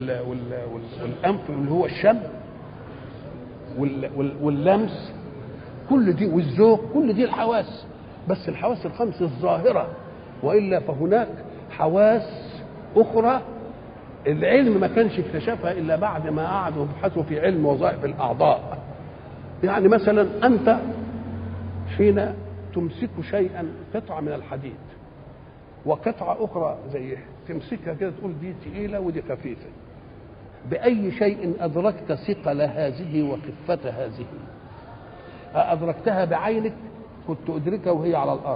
وال- وال- والانف اللي هو الشم وال- وال- واللمس كل دي والذوق كل دي الحواس بس الحواس الخمس الظاهره والا فهناك حواس اخرى العلم ما كانش اكتشفها الا بعد ما قعدوا يبحثوا في علم وظائف الاعضاء يعني مثلا انت حين تمسك شيئا قطعه من الحديد وقطعه اخرى زي تمسكها كده تقول دي تقيله ودي خفيفه باي شيء ادركت ثقل هذه وخفه هذه أدركتها بعينك كنت أدركها وهي على الأرض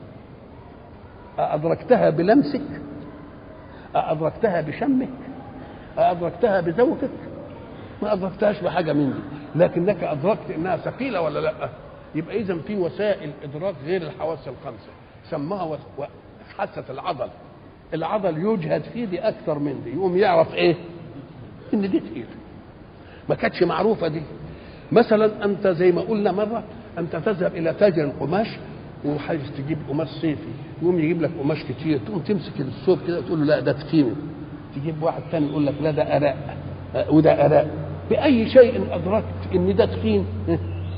أدركتها بلمسك أدركتها بشمك أدركتها بذوقك ما أدركتهاش بحاجة من دي لكنك أدركت إنها ثقيلة ولا لا يبقى إذا في وسائل إدراك غير الحواس الخمسة سماها وس- و- حاسة العضل العضل يجهد فيه دي أكثر من دي يقوم يعرف إيه إن دي تقيلة ما كانتش معروفة دي مثلا انت زي ما قلنا مره انت تذهب الى تاجر القماش وعايز تجيب قماش صيفي يقوم يجيب لك قماش كتير تقوم تمسك الثوب كده وتقول له لا ده تخين تجيب واحد تاني يقول لك لا ده اراء آه، وده اراء باي شيء ادركت ان ده تخين آه،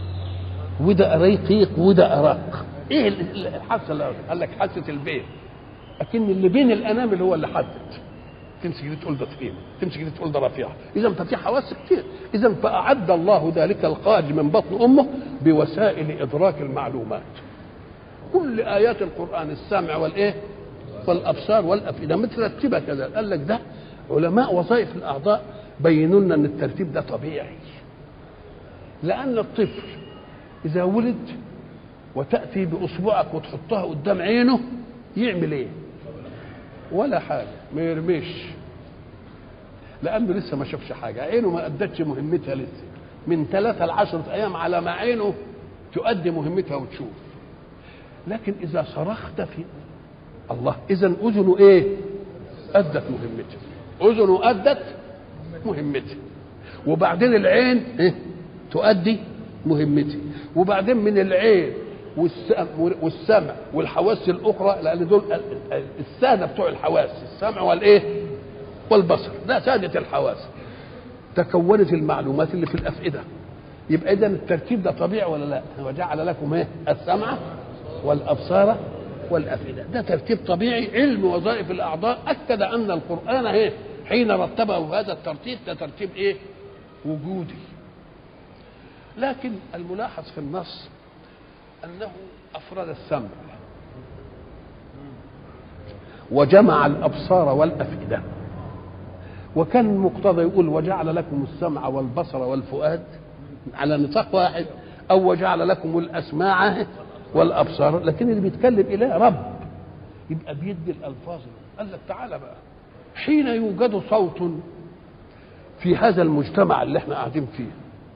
وده رقيق وده ارق ايه ال- ال- الحاسه اللي قال لك حاسه البين لكن اللي بين الانامل هو اللي حدد تمسك دي تقول ده تخين تمسك دي تقول ده رفيع اذا ففي حواس كتير اذا فاعد الله ذلك الخارج من بطن امه بوسائل ادراك المعلومات كل ايات القران السمع والايه والابصار والافئده مترتبه كذا قال لك ده علماء وظائف الاعضاء بينوا لنا ان الترتيب ده طبيعي لان الطفل اذا ولد وتاتي باصبعك وتحطها قدام عينه يعمل ايه ولا حاجه ما يرميش لانه لسه ما شافش حاجه عينه ما ادتش مهمتها لسه من ثلاثة لعشرة ايام على ما عينه تؤدي مهمتها وتشوف لكن اذا صرخت في الله اذا اذنه ايه ادت مهمتها اذنه ادت مهمتها وبعدين العين إيه؟ تؤدي مهمتها وبعدين من العين والسمع, والسمع والحواس الاخرى لان دول ال- ال- الساده بتوع الحواس السمع والايه والبصر ده ساده الحواس تكونت المعلومات اللي في الافئده يبقى اذا الترتيب ده طبيعي ولا لا وجعل لكم ايه السمع والابصار والافئده ده ترتيب طبيعي علم وظائف الاعضاء اكد ان القران ايه حين رتبه بهذا الترتيب ده ترتيب ايه وجودي لكن الملاحظ في النص انه افرد السمع وجمع الابصار والافئده وكان مقتضى يقول وجعل لكم السمع والبصر والفؤاد على نطاق واحد او وجعل لكم الاسماع والابصار لكن اللي بيتكلم اله رب يبقى بيدي الالفاظ قال لك تعالى بقى حين يوجد صوت في هذا المجتمع اللي احنا قاعدين فيه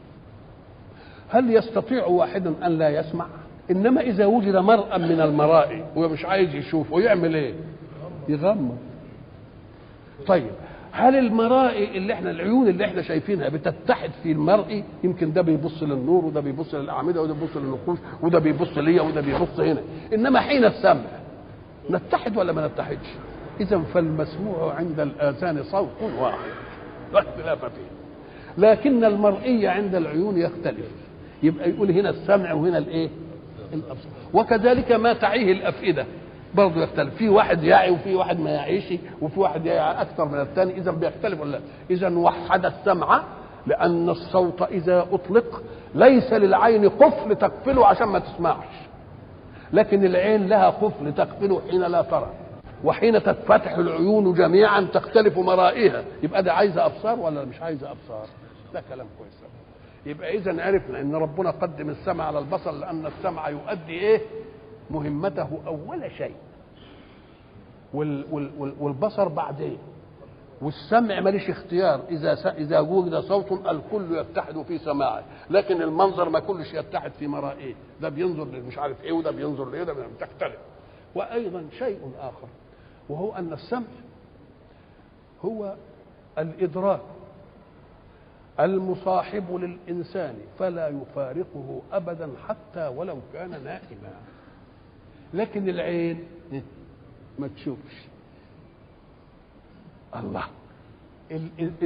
هل يستطيع واحد ان لا يسمع انما اذا وجد مرأى من المرائي ومش عايز يشوف ويعمل ايه يغمض طيب هل المرائي اللي احنا العيون اللي احنا شايفينها بتتحد في المرئي يمكن ده بيبص للنور وده بيبص للاعمده وده بيبص للنقوش وده بيبص ليا وده بيبص هنا انما حين السمع نتحد ولا ما نتحدش اذا فالمسموع عند الاذان صوت واحد لا اختلاف فيه لكن المرئي عند العيون يختلف يبقى يقول هنا السمع وهنا الايه الابصار وكذلك ما تعيه الافئده برضه يختلف في واحد يعي وفي واحد ما يعيش وفي واحد يعي اكثر من الثاني اذا بيختلف ولا لا؟ اذا وحد السمع لان الصوت اذا اطلق ليس للعين قفل تقفله عشان ما تسمعش لكن العين لها قفل تقفله حين لا ترى وحين تتفتح العيون جميعا تختلف مرائها يبقى ده عايزه ابصار ولا مش عايزه ابصار ده كلام كويس أوي. يبقى اذا عرفنا ان ربنا قدم السمع على البصر لان السمع يؤدي ايه مهمته اول شيء وال وال وال والبصر بعدين والسمع ماليش اختيار اذا س... اذا وجد صوت الكل يتحد في سماعه لكن المنظر ما كلش يتحد في مرائه ده بينظر مش عارف ايه وده بينظر لايه ده تختلف وايضا شيء اخر وهو ان السمع هو الادراك المصاحب للانسان فلا يفارقه ابدا حتى ولو كان نائما لكن العين ما تشوفش الله ال-